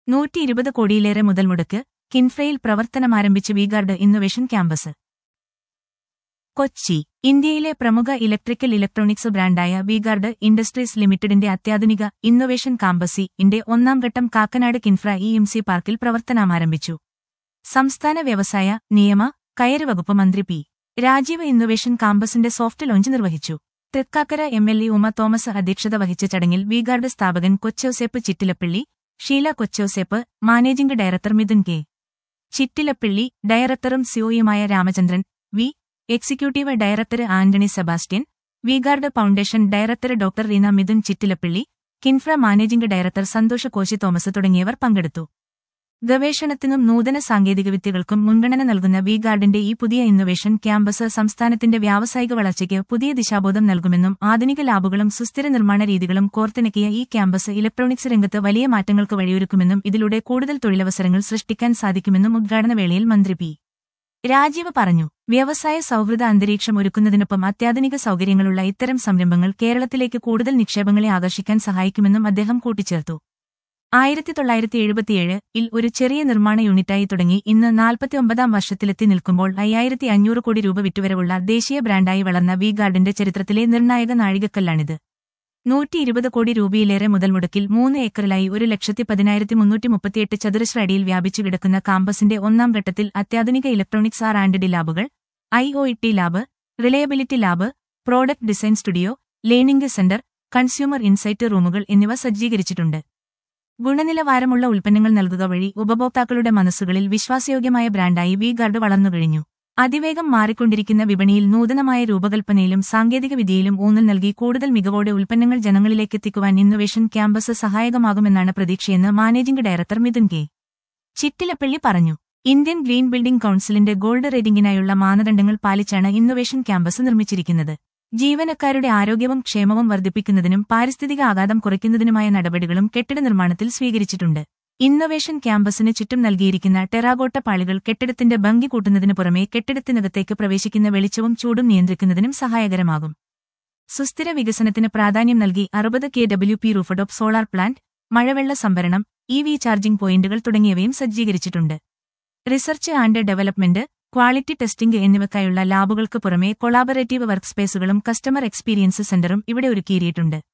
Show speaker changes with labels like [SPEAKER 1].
[SPEAKER 1] നൂറ്റി ഇരുപത് കോടിയിലേറെ മുതൽ മുടക്ക് കിൻഫ്രയിൽ പ്രവർത്തനമാരംഭിച്ച് വിഗാർഡ് ഇന്നൊവേഷൻ ക്യാമ്പസ് കൊച്ചി ഇന്ത്യയിലെ പ്രമുഖ ഇലക്ട്രിക്കൽ ഇലക്ട്രോണിക്സ് ബ്രാൻഡായ വിഗാർഡ് ഇൻഡസ്ട്രീസ് ലിമിറ്റഡിന്റെ അത്യാധുനിക ഇന്നൊവേഷൻ കാമ്പസി ഇന്റെ ഒന്നാം ഘട്ടം Kakkanad KINFRA E M C പാർക്കിൽ പ്രവർത്തനമാരംഭിച്ചു സംസ്ഥാന വ്യവസായ നിയമ കയറ് വകുപ്പ് മന്ത്രി പി രാജീവ് ഇന്നൊവേഷൻ കാമ്പസിന്റെ സോഫ്റ്റ് ലോഞ്ച് നിർവഹിച്ചു Thrikkakara M L A Uma Thomas അധ്യക്ഷത വഹിച്ച ചടങ്ങിൽ വിഗാർഡ് സ്ഥാപകൻ Kochouseph Chittilappilly Sheela Kochouseph managing director Mithun K Chittilappilly ഡയറക്ടറും സിഒയുമായ Ramachandran V executive director Antony Sebastian V Guard foundation director doctor Reena Mithun Chittilappilly KINFRA managing director Santhosh Koshy Thomas തുടങ്ങിയവർ പങ്കെടുത്തു ഗവേഷണത്തിനും നൂതന സാങ്കേതികവിദ്യകൾക്കും മുൻഗണന നൽകുന്ന വി ഗാർഡിന്റെ ഈ പുതിയ ഇന്നൊവേഷൻ ക്യാമ്പസ് സംസ്ഥാനത്തിന്റെ വ്യാവസായിക വളർച്ചയ്ക്ക് പുതിയ ദിശാബോധം നൽകുമെന്നും ആധുനിക ലാബുകളും സുസ്ഥിര നിർമ്മാണ രീതികളും കോർത്തിണക്കിയ ഈ ക്യാമ്പസ് ഇലക്ട്രോണിക്സ് രംഗത്ത് വലിയ മാറ്റങ്ങൾക്ക് വഴിയൊരുക്കുമെന്നും ഇതിലൂടെ കൂടുതൽ തൊഴിലവസരങ്ങൾ സൃഷ്ടിക്കാൻ സാധിക്കുമെന്നും ഉദ്ഘാടന വേളയിൽ മന്ത്രി പി രാജീവ് പറഞ്ഞു വ്യവസായ സൗഹൃദ അന്തരീക്ഷം ഒരുക്കുന്നതിനൊപ്പം അത്യാധുനിക സൗകര്യങ്ങളുള്ള ഇത്തരം സംരംഭങ്ങൾ കേരളത്തിലേക്ക് കൂടുതൽ നിക്ഷേപങ്ങളെ ആകർഷിക്കാൻ സഹായിക്കുമെന്നും അദ്ദേഹം കൂട്ടിച്ചേർത്തു ആയിരത്തി തൊള്ളായിരത്തി എഴുപത്തിയേഴ് ഇൽ ഒരു ചെറിയ നിർമ്മാണ യൂണിറ്റായി തുടങ്ങി ഇന്ന് നാൽപ്പത്തിയൊമ്പതാം വർഷത്തിലെത്തി നിൽക്കുമ്പോൾ അയ്യായിരത്തി അഞ്ഞൂറ് കോടി രൂപ വിറ്റുവരവുള്ള ദേശീയ ബ്രാൻഡായി വളർന്ന വി ഗാർഡിന്റെ ചരിത്രത്തിലെ നിർണായക നാഴികക്കല്ലാണിത് നൂറ്റി ഇരുപത് കോടി രൂപയിലേറെ മുതൽ മുടക്കിൽ മൂന്ന് ഏക്കറിലായി ഒരു ലക്ഷത്തി പതിനായിരത്തി മുന്നൂറ്റി മുപ്പത്തിയെട്ട് ചതുരശ്ര അടിയിൽ വ്യാപിച്ചു കിടക്കുന്ന കാമ്പസിന്റെ ഒന്നാം ഘട്ടത്തിൽ അത്യാധുനിക ഇലക്ട്രോണിക്സ് ആർ ആൻഡ് ഡി ലാബുകൾ I O T lab reliability lab product design studio learning centre consumer insight റൂമുകൾ എന്നിവ സജ്ജീകരിച്ചിട്ടുണ്ട് ഗുണനിലവാരമുള്ള ഉൽപ്പന്നങ്ങൾ നൽകുക വഴി ഉപഭോക്താക്കളുടെ മനസ്സുകളിൽ വിശ്വാസയോഗ്യമായ ബ്രാൻഡായി വി ഗാർഡ് വളർന്നുകഴിഞ്ഞു അതിവേഗം മാറിക്കൊണ്ടിരിക്കുന്ന വിപണിയിൽ നൂതനമായ രൂപകൽപ്പനയിലും സാങ്കേതികവിദ്യയിലും ഊന്നൽ നൽകി കൂടുതൽ മികവോടെ ഉൽപ്പന്നങ്ങൾ ജനങ്ങളിലേക്കെത്തിക്കുവാൻ ഇന്നൊവേഷൻ ക്യാമ്പസ് സഹായകമാകുമെന്നാണ് പ്രതീക്ഷയെന്ന് managing director Mithun K Chittilappally പറഞ്ഞു ഇന്ത്യൻ ഗ്രീൻ ബിൽഡിംഗ് കൌൺസിലിന്റെ ഗോൾഡ് റേറ്റിംഗിനായുള്ള മാനദണ്ഡങ്ങൾ പാലിച്ചാണ് ഇന്നൊവേഷൻ ക്യാമ്പസ് നിർമ്മിച്ചിരിക്കുന്നത് ജീവനക്കാരുടെ ആരോഗ്യവും ക്ഷേമവും വർദ്ധിപ്പിക്കുന്നതിനും പാരിസ്ഥിതിക ആഘാതം കുറയ്ക്കുന്നതിനുമായ നടപടികളും കെട്ടിട നിർമ്മാണത്തിൽ സ്വീകരിച്ചിട്ടുണ്ട് ഇന്നൊവേഷൻ ക്യാമ്പസിന് ചുറ്റും നൽകിയിരിക്കുന്ന ടെറാഗോട്ട പാളികൾ കെട്ടിടത്തിന്റെ ഭംഗി കൂട്ടുന്നതിനു പുറമെ കെട്ടിടത്തിനകത്തേക്ക് പ്രവേശിക്കുന്ന വെളിച്ചവും ചൂടും നിയന്ത്രിക്കുന്നതിനും സഹായകരമാകും സുസ്ഥിര വികസനത്തിന് പ്രാധാന്യം നൽകി അറുപത് K W P rooftop solar plant മഴവെള്ള സംഭരണം ഇ വി ചാർജിംഗ് പോയിന്റുകൾ തുടങ്ങിയവയും സജ്ജീകരിച്ചിട്ടുണ്ട് research and development quality testing എന്നിവയ്ക്കായുള്ള ലാബുകൾക്ക് പുറമെ കൊളാബറേറ്റീവ് വർക്ക് സ്പേസുകളും കസ്റ്റമർ എക്സ്പീരിയൻസ് സെന്ററും ഇവിടെ ഒരുക്കിയിരിയിട്ടുണ്ട്